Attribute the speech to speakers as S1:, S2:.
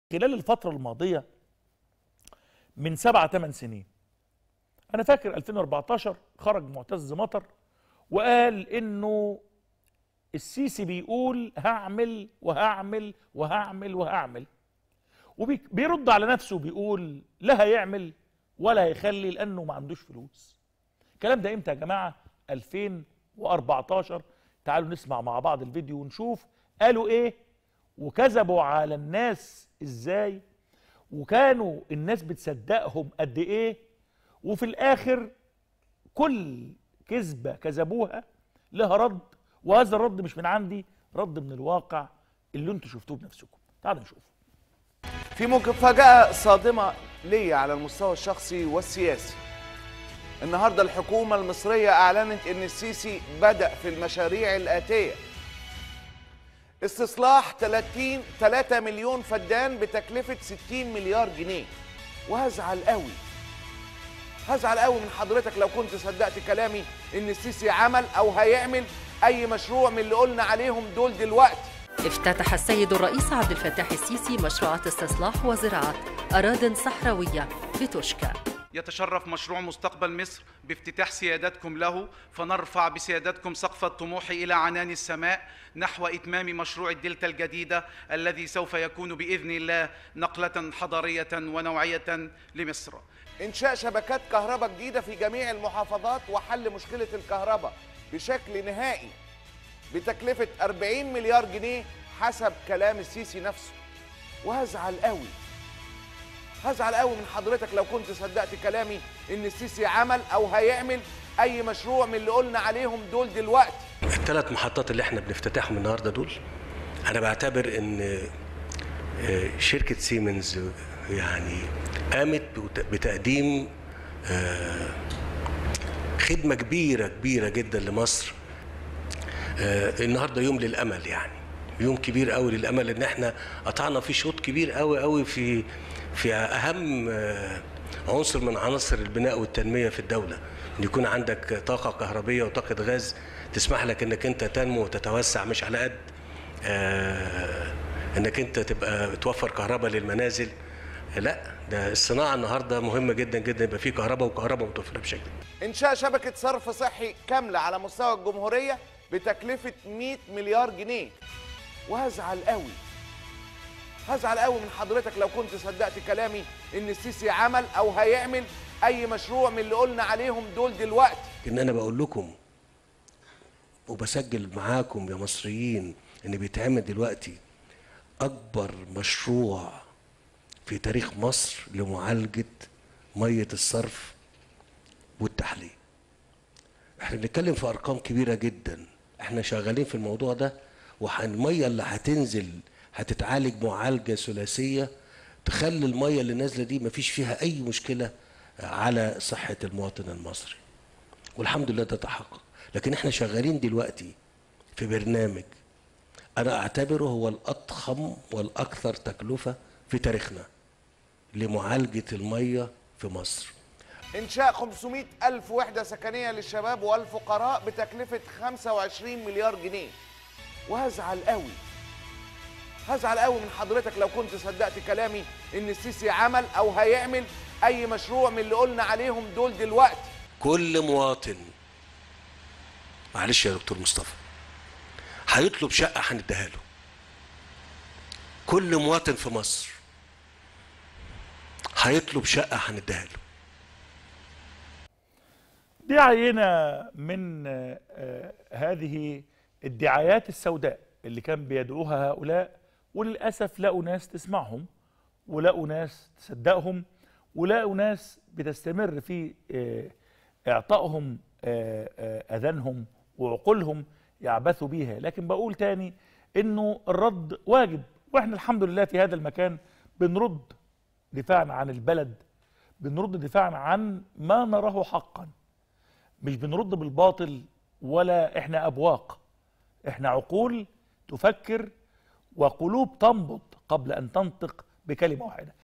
S1: خلال الفترة الماضية من سبعة ثمان سنين أنا فاكر 2014 خرج معتز مطر وقال إنه السيسي بيقول هعمل وهعمل وهعمل وهعمل وبيرد على نفسه بيقول لا هيعمل ولا هيخلي لأنه ما عندوش فلوس الكلام ده إمتى يا جماعة 2014 تعالوا نسمع مع بعض الفيديو ونشوف قالوا إيه وكذبوا على الناس ازاي وكانوا الناس بتصدقهم قد ايه وفي الاخر كل كذبه كذبوها لها رد وهذا الرد مش من عندي رد من الواقع اللي انتوا شفتوه بنفسكم تعالوا نشوف
S2: في مفاجأة صادمة ليا على المستوى الشخصي والسياسي النهاردة الحكومة المصرية أعلنت أن السيسي بدأ في المشاريع الآتية استصلاح 30 3 مليون فدان بتكلفة 60 مليار جنيه وهزعل قوي هزعل قوي من حضرتك لو كنت صدقت كلامي ان السيسي عمل او هيعمل اي مشروع من اللي قلنا عليهم دول دلوقتي
S3: افتتح السيد الرئيس عبد الفتاح السيسي مشروعات استصلاح وزراعة أراضٍ صحراوية بتوشكا
S4: يتشرف مشروع مستقبل مصر بافتتاح سيادتكم له فنرفع بسيادتكم سقف الطموح إلى عنان السماء نحو إتمام مشروع الدلتا الجديدة الذي سوف يكون بإذن الله نقلة حضارية ونوعية لمصر
S2: انشاء شبكات كهرباء جديدة في جميع المحافظات وحل مشكلة الكهرباء بشكل نهائي بتكلفة 40 مليار جنيه حسب كلام السيسي نفسه وهزعل قوي هزعل قوي من حضرتك لو كنت صدقت كلامي ان السيسي عمل او هيعمل اي مشروع من اللي قلنا عليهم دول دلوقتي
S5: الثلاث محطات اللي احنا بنفتتحهم النهارده دول انا بعتبر ان آه، شركه سيمنز يعني قامت بت- بتقديم آه، خدمه كبيره كبيره جدا لمصر آه، النهارده يوم للامل يعني يوم كبير قوي للامل ان احنا قطعنا فيه شوط كبير قوي قوي في في اهم آه، عنصر من عناصر البناء والتنميه في الدوله ان يكون عندك طاقه كهربيه وطاقه غاز تسمح لك انك انت تنمو وتتوسع مش على قد آه، انك انت تبقى توفر كهرباء للمنازل لا ده الصناعه النهارده مهمه جدا جدا يبقى في كهرباء وكهرباء متوفره بشكل
S2: انشاء شبكة صرف صحي كاملة على مستوى الجمهورية بتكلفة 100 مليار جنيه وهزعل قوي هزعل قوي من حضرتك لو كنت صدقت كلامي ان السيسي عمل او هيعمل اي مشروع من اللي قلنا عليهم دول دلوقتي
S5: ان انا بقول لكم وبسجل معاكم يا مصريين ان بيتعمل دلوقتي اكبر مشروع في تاريخ مصر لمعالجه ميه الصرف والتحليه احنا بنتكلم في ارقام كبيره جدا احنا شغالين في الموضوع ده والميه اللي هتنزل هتتعالج معالجه ثلاثيه تخلي الميه اللي نازله دي مفيش فيها اي مشكله على صحه المواطن المصري والحمد لله ده تحقق لكن احنا شغالين دلوقتي في برنامج انا اعتبره هو الاضخم والاكثر تكلفه في تاريخنا لمعالجه الميه في مصر
S2: انشاء 500 الف وحدة سكنية للشباب والفقراء بتكلفة 25 مليار جنيه وهزعل قوي هزعل قوي من حضرتك لو كنت صدقت كلامي ان السيسي عمل او هيعمل اي مشروع من اللي قلنا عليهم دول دلوقتي
S5: كل مواطن معلش يا دكتور مصطفى هيطلب شقه هنديها له كل مواطن في مصر هيطلب شقه هنديها له
S1: دي عينة من آه، آه، هذه الدعايات السوداء اللي كان بيدعوها هؤلاء وللأسف لقوا ناس تسمعهم ولقوا ناس تصدقهم ولقوا ناس بتستمر في آه، إعطائهم آه، آه، أذانهم وعقولهم يعبثوا بيها لكن بقول تاني إنه الرد واجب وإحنا الحمد لله في هذا المكان بنرد دفاعا عن البلد بنرد دفاعا عن ما نراه حقا مش بنرد بالباطل ولا احنا ابواق احنا عقول تفكر وقلوب تنبض قبل ان تنطق بكلمه واحده